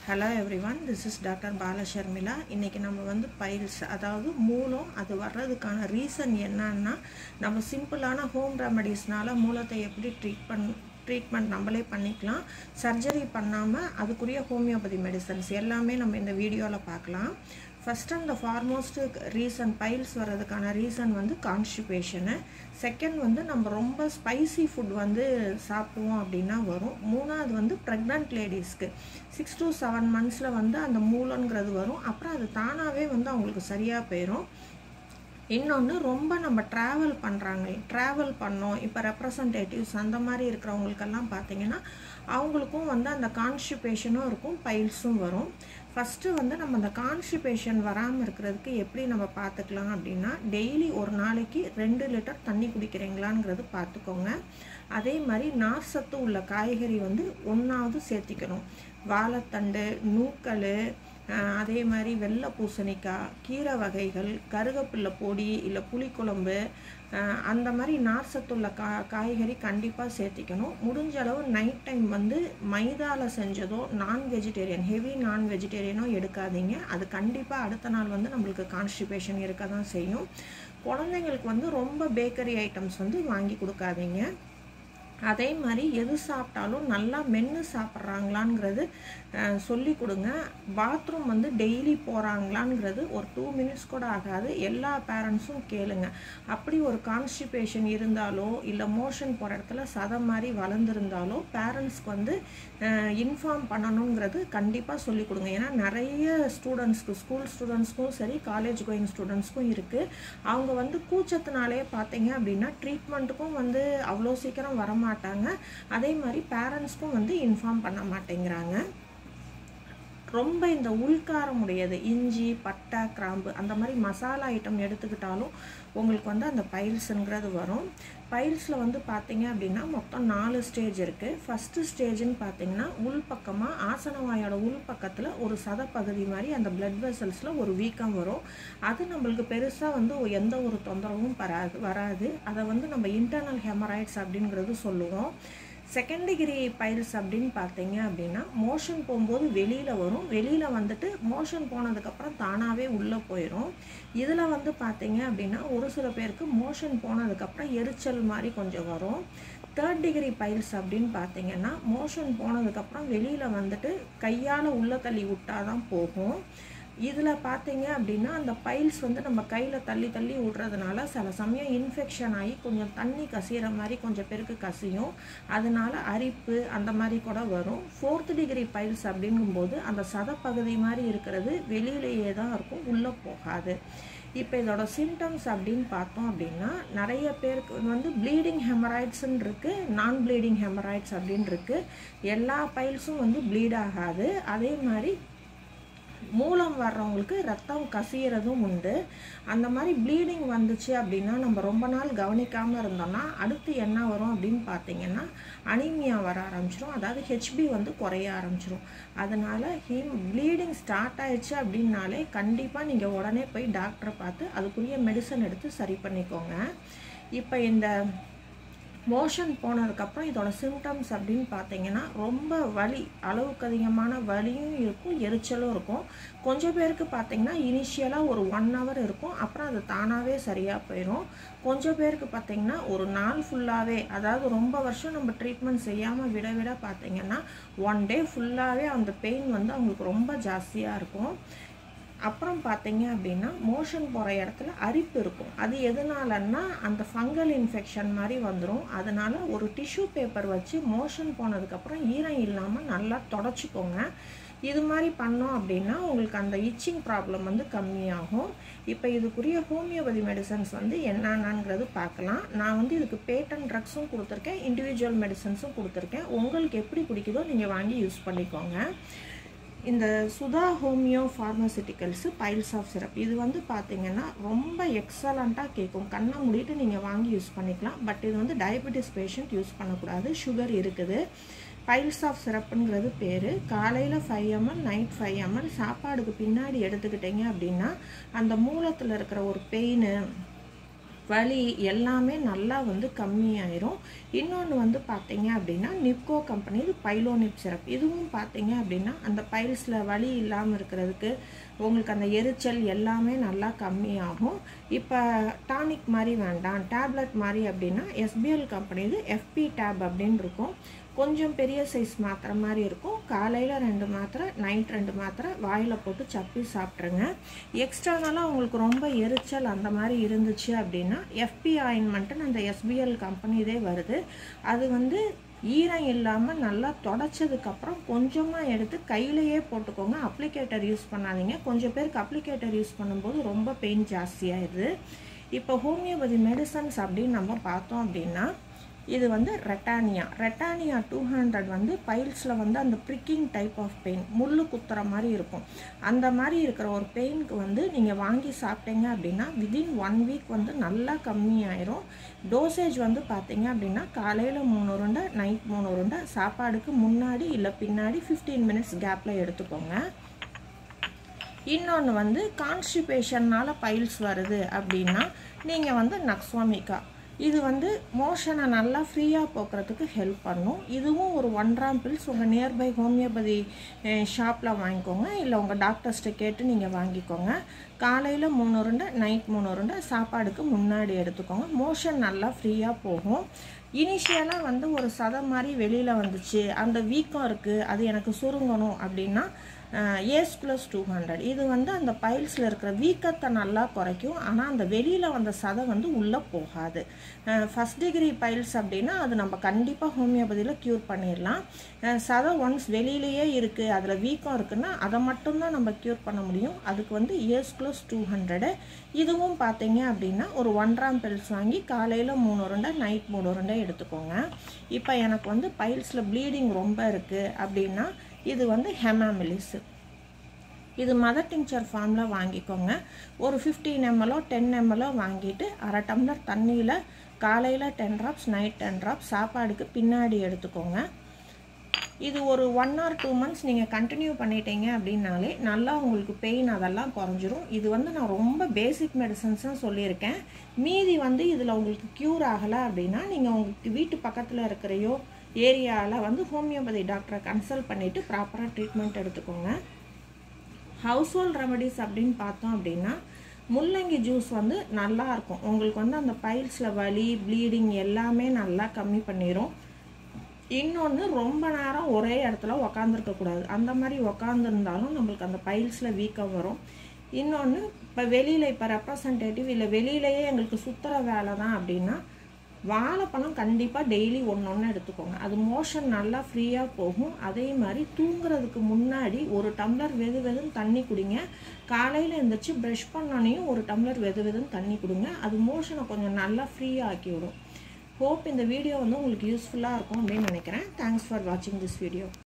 hello everyone this is doctor Balasharmila இன்றைக்கி நம்ம வந்து பைல்ஸ் அதாவது மூலம் அது வர்றதுக்கான ரீசன் என்னன்னா நம்ம சிம்பிளான ஹோம் ரெமடிஸ்னால மூலத்தை எப்படி ட்ரீட் பண் ட்ரீட்மெண்ட் நம்மளே பண்ணிக்கலாம் சர்ஜரி பண்ணாமல் அதுக்குரிய ஹோமியோபதி மெடிசன்ஸ் எல்லாமே நம்ம இந்த வீடியோவில் பார்க்கலாம் first and foremost reason piles வர்றதுக்கான ரீசன் வந்து கான்ஸ்டிபேஷனு செகண்ட் வந்து நம்ம ரொம்ப ஸ்பைசி ஃபுட் வந்து சாப்பிடுவோம் அப்படின்னா வரும் மூணாவது வந்து ப்ரெக்னென்ட் லேடிஸ்க்கு சிக்ஸ் டு செவன் மந்த்ஸில் வந்து அந்த மூலங்கிறது வரும் அப்புறம் அது தானாகவே வந்து அவங்களுக்கு சரியாக போயிடும் இன்னொன்று ரொம்ப நம்ம ட்ராவல் பண்ணுறாங்க ட்ராவல் பண்ணோம் இப்போ ரெப்ரசன்டேட்டிவ்ஸ் அந்த மாதிரி இருக்கிறவங்களுக்கெல்லாம் பார்த்தீங்கன்னா அவங்களுக்கும் வந்து அந்த கான்ஸ்டிபேஷனும் இருக்கும் பைல்ஸும் வரும் ஃபஸ்ட்டு வந்து நம்ம அந்த கான்ஸ்டிபேஷன் வராமல் இருக்கிறதுக்கு எப்படி நம்ம பார்த்துக்கலாம் அப்படின்னா டெய்லி ஒரு நாளைக்கு ரெண்டு லிட்டர் தண்ணி குடிக்கிறீங்களாங்கிறது பார்த்துக்கோங்க அதே மாதிரி நார்சத்து உள்ள காய்கறி வந்து ஒன்றாவது சேர்த்திக்கணும் வாழைத்தண்டு நூக்கல் அதே மாதிரி வெள்ளை பூசணிக்காய் கீரை வகைகள் கருகப்பில்லை பொடி இல்லை புளிக்குழம்பு அந்த மாதிரி நார்சத்துள்ள கா காய்கறி கண்டிப்பாக சேர்த்திக்கணும் முடிஞ்ச அளவு நைட் டைம் வந்து மைதாவில் செஞ்சதோ நான் வெஜிடேரியன் ஹெவி நான் வெஜிடேரியனோ எடுக்காதீங்க அது கண்டிப்பாக அடுத்த நாள் வந்து நம்மளுக்கு கான்ஸ்டிபேஷன் இருக்க தான் செய்யும் குழந்தைங்களுக்கு வந்து ரொம்ப பேக்கரி ஐட்டம்ஸ் வந்து வாங்கி கொடுக்காதீங்க அதே மாதிரி எது சாப்பிட்டாலும் நல்லா மென்று சாப்பிட்றாங்களாங்கிறது சொல்லி கொடுங்க பாத்ரூம் வந்து டெய்லி போகிறாங்களாங்கிறது ஒரு டூ மினிட்ஸ் கூட ஆகாது எல்லா பேரண்ட்ஸும் கேளுங்க அப்படி ஒரு கான்ஸ்டிபேஷன் இருந்தாலோ இல்லை மோஷன் போகிற இடத்துல சதை மாதிரி வளர்ந்துருந்தாலோ பேரண்ட்ஸ்க்கு வந்து இன்ஃபார்ம் பண்ணணுங்கிறது கண்டிப்பாக சொல்லி கொடுங்க ஏன்னா நிறைய ஸ்டூடெண்ட்ஸ்க்கு ஸ்கூல் ஸ்டூடெண்ட்ஸ்க்கும் சரி காலேஜ் கோயிங் ஸ்டூடெண்ட்ஸ்க்கும் இருக்குது அவங்க வந்து கூச்சத்தினாலே பார்த்தீங்க அப்படின்னா ட்ரீட்மெண்ட்டுக்கும் வந்து அவ்வளோ சீக்கிரம் வர மாட்டாங்க அதே மாதிரி பேரண்ட்ஸ்க்கும் வந்து இன்ஃபார்ம் பண்ண மாட்டேங்கிறாங்க ரொம்ப இந்த உள்காரம் உடையது இஞ்சி பட்டை கிராம்பு அந்த மாதிரி மசாலா ஐட்டம் எடுத்துக்கிட்டாலும் உங்களுக்கு வந்து அந்த பைல்ஸுங்கிறது வரும் பைல்ஸில் வந்து பார்த்தீங்க அப்படின்னா மொத்தம் நாலு ஸ்டேஜ் இருக்குது ஃபஸ்ட்டு ஸ்டேஜ்னு பார்த்தீங்கன்னா உள்பக்கமாக ஆசனவாயோட உள்பக்கத்தில் ஒரு சதப்பகுதி மாதிரி அந்த பிளட் வெசல்ஸில் ஒரு வீக்கம் வரும் அது நம்மளுக்கு பெருசாக வந்து எந்த ஒரு தொந்தரவும் வராது வராது அதை வந்து நம்ம இன்டர்னல் ஹெமராய்ட்ஸ் அப்படிங்கிறது சொல்லுவோம் செகண்ட் டிகிரி பைல்ஸ் அப்படின்னு பார்த்தீங்க அப்படின்னா மோஷன் போகும்போது வெளியில் வரும் வெளியில் வந்துட்டு மோஷன் போனதுக்கப்புறம் தானாகவே உள்ளே போயிடும் இதில் வந்து பார்த்தீங்க அப்படின்னா ஒரு சில பேருக்கு மோஷன் போனதுக்கப்புறம் எரிச்சல் மாதிரி கொஞ்சம் வரும் தேர்ட் டிகிரி பைல்ஸ் அப்படின்னு பார்த்தீங்கன்னா மோஷன் போனதுக்கப்புறம் வெளியில் வந்துட்டு கையால் உள்ளே தள்ளி விட்டால் தான் போகும் இதில் பார்த்தீங்க அப்படின்னா அந்த பைல்ஸ் வந்து நம்ம கையில் தள்ளி தள்ளி விடுறதுனால சில சமயம் இன்ஃபெக்ஷன் ஆகி கொஞ்சம் தண்ணி கசிகிற மாதிரி கொஞ்சம் பேருக்கு கசியும் அதனால அரிப்பு அந்த மாதிரி கூட வரும் ஃபோர்த் டிகிரி பைல்ஸ் அப்படிங்கும்போது அந்த சதப்பகுதி மாதிரி இருக்கிறது வெளியிலேயே தான் இருக்கும் உள்ளே போகாது இப்போ இதோட சிம்டம்ஸ் அப்படின்னு பார்த்தோம் அப்படின்னா நிறைய பேருக்கு வந்து ப்ளீடிங் ஹெமராய்ட்ஸ்ன்னு இருக்குது நான் ப்ளீடிங் ஹெமராய்ட்ஸ் அப்படின்னு இருக்குது எல்லா பைல்ஸும் வந்து ப்ளீட் ஆகாது அதே மாதிரி மூலம் வர்றவங்களுக்கு ரத்தம் கசியறதும் உண்டு அந்த மாதிரி ப்ளீடிங் வந்துச்சு அப்படின்னா நம்ம ரொம்ப நாள் கவனிக்காமல் இருந்தோம்னா அடுத்து என்ன வரும் அப்படின்னு பார்த்தீங்கன்னா அனிமியா வர ஆரம்பிச்சிடும் அதாவது ஹெச்பி வந்து குறைய ஆரம்பிச்சிடும் அதனால் ஹீம் ப்ளீடிங் ஸ்டார்ட் ஆயிடுச்சு அப்படின்னாலே கண்டிப்பாக நீங்கள் உடனே போய் டாக்டரை பார்த்து அதுக்குரிய மெடிசன் எடுத்து சரி பண்ணிக்கோங்க இப்போ இந்த மோஷன் போனதுக்கப்புறம் இதோட சிம்டம்ஸ் அப்படின்னு பார்த்தீங்கன்னா ரொம்ப வலி அளவுக்கு அதிகமான வலியும் இருக்கும் எரிச்சலும் இருக்கும் கொஞ்சம் பேருக்கு பார்த்தீங்கன்னா இனிஷியலாக ஒரு ஒன் ஹவர் இருக்கும் அப்புறம் அது தானாகவே சரியாக போயிடும் கொஞ்சம் பேருக்கு பார்த்தீங்கன்னா ஒரு நாள் ஃபுல்லாகவே அதாவது ரொம்ப வருஷம் நம்ம ட்ரீட்மெண்ட் செய்யாமல் விட விட பார்த்தீங்கன்னா ஒன் டே ஃபுல்லாகவே அந்த பெயின் வந்து அவங்களுக்கு ரொம்ப ஜாஸ்தியாக இருக்கும் அப்புறம் பார்த்தீங்க அப்படின்னா மோஷன் போகிற இடத்துல அரிப்பு இருக்கும் அது எதனாலன்னா அந்த ஃபங்கல் இன்ஃபெக்ஷன் மாதிரி வந்துடும் அதனால் ஒரு டிஷ்யூ பேப்பர் வச்சு மோஷன் போனதுக்கப்புறம் ஈரம் இல்லாமல் நல்லா தொடச்சிக்கோங்க இது மாதிரி பண்ணோம் அப்படின்னா உங்களுக்கு அந்த இச்சிங் ப்ராப்ளம் வந்து கம்மியாகும் இப்போ இதுக்குரிய ஹோமியோபதி மெடிசன்ஸ் வந்து என்னென்னங்கிறது பார்க்கலாம் நான் வந்து இதுக்கு பேட்டன் ட்ரக்ஸும் கொடுத்துருக்கேன் இண்டிவிஜுவல் மெடிசன்ஸும் கொடுத்துருக்கேன் உங்களுக்கு எப்படி பிடிக்குதோ நீங்கள் வாங்கி யூஸ் பண்ணிக்கோங்க இந்த Sudha homeo pharmaceuticals piles off syrup இது வந்து பார்த்தீங்கன்னா ரொம்ப எக்ஸலண்ட்டாக கேட்கும் கண்ணை மூடிட்டு நீங்கள் வாங்கி யூஸ் பண்ணிக்கலாம் பட் இது வந்து டயபெட்டிஸ் பேஷண்ட் யூஸ் பண்ணக்கூடாது சுகர் இருக்குது பைல்ஸ் ஆஃப் சிரப்புங்கிறது பேர் காலையில் five ml night five ml சாப்பாடுக்கு பின்னாடி எடுத்துக்கிட்டீங்க அப்படின்னா அந்த மூலத்தில் இருக்கிற ஒரு பெயின் வலி எல்லாமே நல்லா வந்து கம்மியாயிரும் இன்னொன்று வந்து பார்த்தீங்க அப்படின்னா நிப்கோ கம்பெனி இது பைலோனிப் சிரப் இதுவும் பார்த்தீங்க அப்படின்னா அந்த பைல்ஸில் வலி இல்லாமல் இருக்கிறதுக்கு உங்களுக்கு அந்த எரிச்சல் எல்லாமே நல்லா கம்மியாகும் இப்போ டானிக் மாதிரி வேண்டாம் டேப்லெட் மாதிரி அப்படின்னா எஸ்பிஎல் கம்பெனி இது எஃப்பி டேப் அப்படின்னு இருக்கும் கொஞ்சம் பெரிய சைஸ் மாத்திரை மாதிரி இருக்கும் காலையில் ரெண்டு மாத்திரை நைட் ரெண்டு மாத்திரை வாயில் போட்டு சப்பி சாப்பிட்ருங்க எக்ஸ்டர்னலாக உங்களுக்கு ரொம்ப எரிச்சல் அந்த மாதிரி இருந்துச்சு அப்படின்னா எஃப்பி ஆயின்மெண்ட்டுன்னு அந்த எஸ்பிஎல் கம்பெனி இதே வருது அது வந்து ஈரம் இல்லாமல் நல்லா தொடச்சதுக்கப்புறம் கொஞ்சமாக எடுத்து கையிலையே போட்டுக்கோங்க அப்ளிகேட்டர் யூஸ் பண்ணாதீங்க கொஞ்சம் பேருக்கு அப்ளிகேட்டர் யூஸ் பண்ணும்போது ரொம்ப பெயின் ஜாஸ்தியாகிடுது இப்போ ஹோமியோபதி மெடிசன்ஸ் அப்படின்னு நம்ம பார்த்தோம் அப்படின்னா இது வந்து ரெட்டானியா ரெட்டானியா டூ ஹண்ட்ரட் வந்து பைல்ஸில் வந்து அந்த ப்ரிக்கிங் டைப் ஆஃப் பெயின் முள்ளு குத்துற மாதிரி இருக்கும் அந்த மாதிரி இருக்கிற ஒரு பெயினுக்கு வந்து நீங்கள் வாங்கி சாப்பிட்டீங்க அப்படின்னா விதின் ஒன் வீக் வந்து நல்லா கம்மியாயிரும் டோசேஜ் வந்து பார்த்தீங்க அப்படின்னா காலையில் மூணு உருண்டை நைட் மூணு உருண்டை சாப்பாடுக்கு முன்னாடி இல்லை பின்னாடி ஃபிஃப்டீன் மினிட்ஸ் கேப்பில் எடுத்துக்கோங்க இன்னொன்று வந்து கான்ஸ்டிபேஷன்னால் பைல்ஸ் வருது அப்படின்னா நீங்கள் வந்து நக்ஸ்வாமிகா இது வந்து மோஷனை நல்லா ஃப்ரீயாக போக்குறதுக்கு ஹெல்ப் பண்ணும் இதுவும் ஒரு ஒன்றாம் பில்ஸ் உங்கள் நியர்பை ஹோமியோபதி ஷாப்பில் வாங்கிக்கோங்க இல்லை உங்கள் டாக்டர்ஸ்கிட்ட கேட்டு நீங்கள் வாங்கிக்கோங்க காலையில் மூணு உருண்டை நைட் மூணு உருண்டை சாப்பாடுக்கு முன்னாடி எடுத்துக்கோங்க மோஷன் நல்லா ஃப்ரீயாக போகும் இனிஷியலாக வந்து ஒரு சதம் மாதிரி வெளியில் வந்துச்சு அந்த வீக்கம் இருக்குது அது எனக்கு சுருங்கணும் அப்படின்னா ஏஸ் ப்ளஸ் டூ ஹண்ட்ரட் இது வந்து அந்த பைல்ஸில் இருக்கிற வீக்கத்தை நல்லா குறைக்கும் ஆனால் அந்த வெளியில் வந்த சதை வந்து உள்ளே போகாது ஃபஸ்ட் டிகிரி பைல்ஸ் அப்படின்னா அது நம்ம கண்டிப்பாக ஹோமியோபதியில் க்யூர் பண்ணிடலாம் சதை ஒன்ஸ் வெளியிலேயே இருக்குது அதில் வீக்கம் இருக்குன்னா அதை மட்டும்தான் நம்ம க்யூர் பண்ண முடியும் அதுக்கு வந்து ஏஸ் ப்ளஸ் டூ ஹண்ட்ரடு இதுவும் பார்த்தீங்க அப்படின்னா ஒரு ஒன்றாம் பில்ஸ் வாங்கி காலையில் மூணு உருண்டை நைட் மூணு உருண்டை எடுத்துக்கோங்க இப்போ எனக்கு வந்து பைல்ஸில் ப்ளீடிங் ரொம்ப இருக்குது அப்படின்னா இது வந்து ஹெமாமிலிஸ் இது மதர் டிங்சர் ஃபார்மில் வாங்கிக்கோங்க ஒரு ஃபிஃப்டீன் எம்எல்ஓ டென் எம்எல்ஓ வாங்கிட்டு அரை டம்ளர் தண்ணியில் காலையில் ten drops night ten drops சாப்பாடுக்கு பின்னாடி எடுத்துக்கோங்க இது ஒரு ஒன் ஆர் டூ மந்த்ஸ் நீங்கள் கண்டினியூ பண்ணிட்டீங்க அப்படின்னாலே நல்லா உங்களுக்கு பெயின் அதெல்லாம் குறைஞ்சிரும் இது வந்து நான் ரொம்ப பேசிக் மெடிசன்ஸ் தான் சொல்லியிருக்கேன் மீதி வந்து இதில் உங்களுக்கு க்யூர் ஆகலை அப்படின்னா நீங்கள் உங்களுக்கு வீட்டு பக்கத்தில் இருக்கிறையோ ஏரியாவில் வந்து ஹோமியோபதி டாக்டரை கன்சல்ட் பண்ணிவிட்டு ப்ராப்பராக ட்ரீட்மெண்ட் எடுத்துக்கோங்க ஹவுஸ் ஹோல்ட் ரெமடிஸ் அப்படின்னு பார்த்தோம் அப்படின்னா முள்ளங்கி ஜூஸ் வந்து நல்லா இருக்கும் உங்களுக்கு வந்து அந்த பைல்ஸில் வலி ப்ளீடிங் எல்லாமே நல்லா கம்மி பண்ணிடும் இன்னொன்று ரொம்ப நேரம் ஒரே இடத்துல உக்காந்துருக்கக்கூடாது அந்த மாதிரி உக்காந்துருந்தாலும் நம்மளுக்கு அந்த பைல்ஸில் வீக்கம் வரும் இன்னொன்று இப்போ வெளியில் இப்போ ரெப்ரசன்டேட்டிவ் இல்லை வெளியிலேயே எங்களுக்கு சுற்றுற வேலை தான் அப்படின்னா வாழைப்பழம் கண்டிப்பாக டெய்லி ஒன்று ஒன்று எடுத்துக்கோங்க அது மோஷன் நல்லா ஃப்ரீயாக போகும் அதே மாதிரி தூங்குறதுக்கு முன்னாடி ஒரு டம்ளர் வெது வெதுன்னு தண்ணி குடிங்க காலையில் எழுந்திரிச்சு ப்ரஷ் பண்ணோனையும் ஒரு டம்ளர் வெது வெதுன்னு தண்ணி கொடுங்க அது மோஷனை கொஞ்சம் நல்லா ஃப்ரீயாக ஆக்கி விடும் ஹோப் இந்த வீடியோ வந்து உங்களுக்கு யூஸ்ஃபுல்லாக இருக்கும் அப்படின்னு நினைக்கிறேன் தேங்க்ஸ் ஃபார் வாட்சிங் திஸ் வீடியோ